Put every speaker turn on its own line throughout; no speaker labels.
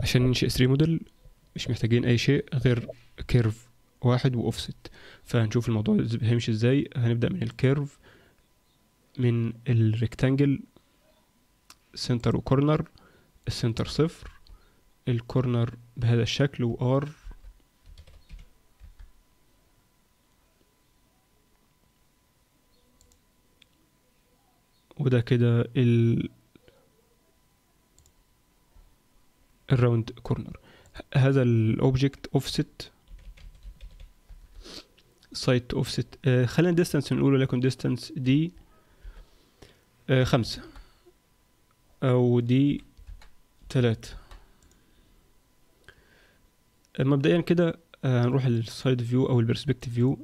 عشان ننشئ 3 موديل مش محتاجين اي شيء غير كيرف واحد واوفست فهنشوف الموضوع إز- هيمشي ازاي هنبدا من الكيرف من الريكتانجل سنتر وكورنر السنتر صفر الكورنر بهذا الشكل وار وده كده ال الراوند كورنر هذا الاوبجكت اوفست سايت اوفست خلينا ديستانس نقول لكم ديستانس دي آه، خمسة او دي تلاتة آه، مبدئيا كده آه، هنروح للسايد فيو او البرسبكتيف فيو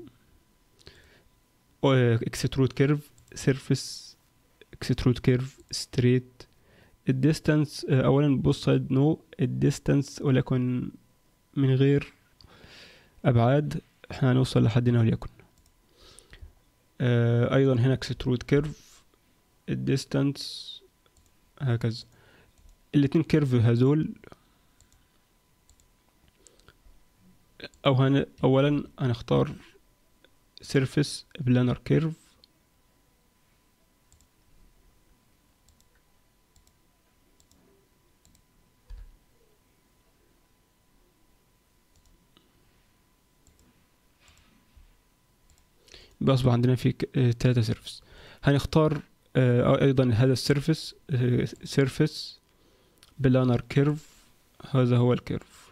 اكسترود كيرف سيرفيس اكسترود كيرف ستريت الديستانس اولا بوث سايد نو الديستانس وليكن من غير ابعاد احنا هنوصل لحد هنا وليكن آه، ايضا هنا اكسترود كيرف الديستانس هكذا الاتنين كيرف هذول او هن اولا هنختار سيرفيس بلانر كيرف يبقى اصبح عندنا في ثلاثة سيرفيس هنختار آه، ايضا هذا السيرفيس سيرفيس بلانر كيرف هذا هو الكيرف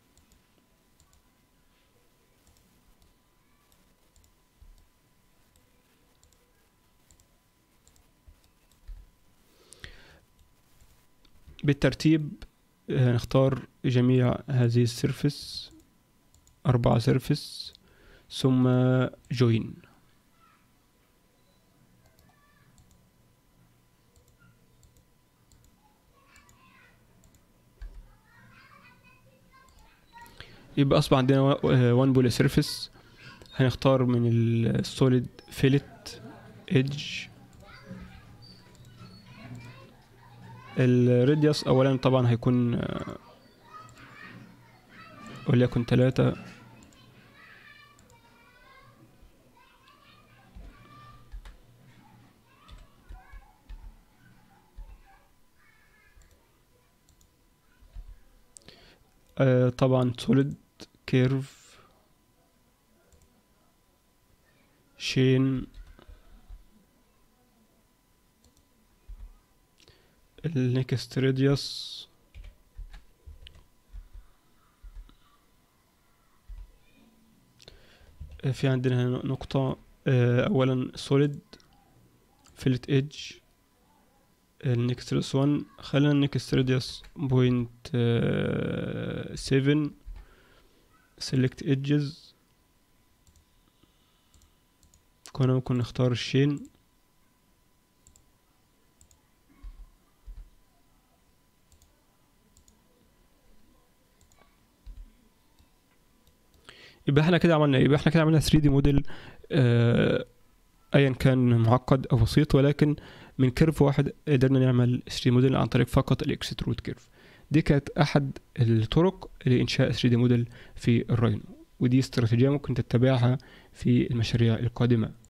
بالترتيب آه، نختار جميع هذه السيرفيس أربعة سيرفيس ثم جوين يبقى أصبح عندنا وان بول سيرفيس هنختار من السوليد فيلت ايدج الراديوس اولا طبعا هيكون آه، وليكن تلاتة آه، طبعا سوليد كيرف شين النكست راديوس في عندنا هنا نقطة آه، أولا سوليد فيلت ايدج النكست راديوس 1 خلينا النكست راديوس بوينت سيفن سيلكت ايدجز كنا ممكن نختار الشين يبقى احنا كده عملنا ايه يبقى احنا كده عملنا 3 دي موديل آه ايا كان معقد او بسيط ولكن من كيرف واحد قدرنا نعمل 3 دي موديل عن طريق فقط الاكسترود كيرف دي كانت احد الطرق لانشاء 3 دي موديل في الراينو ودي استراتيجيه ممكن تتبعها في المشاريع القادمه